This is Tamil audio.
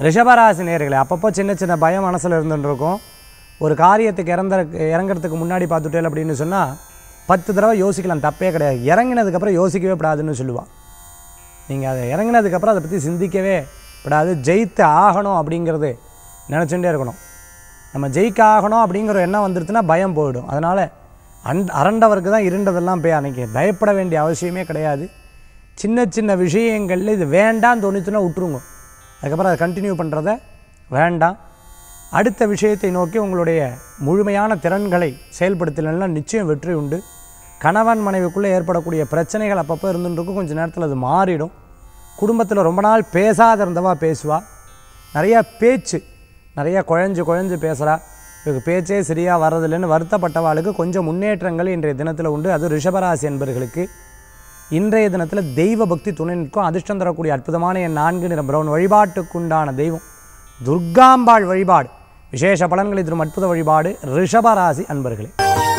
ரிஷபராசி நேர்களே அப்பப்போ சின்ன சின்ன பயம் மனசில் இருந்துட்டு இருக்கும் ஒரு காரியத்துக்கு இறந்த இறங்குறதுக்கு முன்னாடி பார்த்துட்டேன் அப்படின்னு சொன்னால் பத்து தடவை யோசிக்கலாம் தப்பே கிடையாது இறங்கினதுக்கப்புறம் யோசிக்கவே கூடாதுன்னு சொல்லுவாள் நீங்கள் அதை இறங்கினதுக்கப்புறம் அதை பற்றி சிந்திக்கவே கூடாது ஜெயித்து ஆகணும் அப்படிங்கிறது நினச்சுட்டே இருக்கணும் நம்ம ஜெயிக்க ஆகணும் அப்படிங்கிற எண்ணம் வந்துருச்சுன்னா பயம் போயிடும் அதனால் அன் அரண்டவருக்கு தான் இருண்டதெல்லாம் போய் அன்னைக்கு பயப்பட வேண்டிய அவசியமே கிடையாது சின்ன சின்ன விஷயங்களில் இது வேண்டாம் தோணுச்சுன்னா விட்டுருங்க அதுக்கப்புறம் அதை கண்டினியூ பண்ணுறத வேண்டாம் அடுத்த விஷயத்தை நோக்கி உங்களுடைய முழுமையான திறன்களை செயல்படுத்தலைன்னா நிச்சயம் வெற்றி உண்டு கணவன் மனைவிக்குள்ளே ஏற்படக்கூடிய பிரச்சனைகள் அப்பப்போ இருந்துருக்கும் கொஞ்சம் நேரத்தில் அது மாறிடும் குடும்பத்தில் ரொம்ப நாள் பேசாத இருந்தவா பேசுவா நிறையா பேச்சு நிறையா குழஞ்சு குழஞ்சு பேசுகிறா இவங்க பேச்சே சரியாக வர்றதில்லைன்னு வருத்தப்பட்டவாளுக்கு கொஞ்சம் முன்னேற்றங்கள் இன்றைய தினத்தில் உண்டு அது ரிஷபராசி என்பர்களுக்கு இன்றைய தினத்தில் தெய்வ பக்தி துணை நிற்கும் அதிர்ஷ்டம் தரக்கூடிய அற்புதமான என் நான்கு நிற பிரவுன் வழிபாட்டுக்குண்டான தெய்வம் துர்காம்பாள் வழிபாடு விசேஷ பலன்களை தரும் அற்புத வழிபாடு ரிஷபராசி அன்பர்களே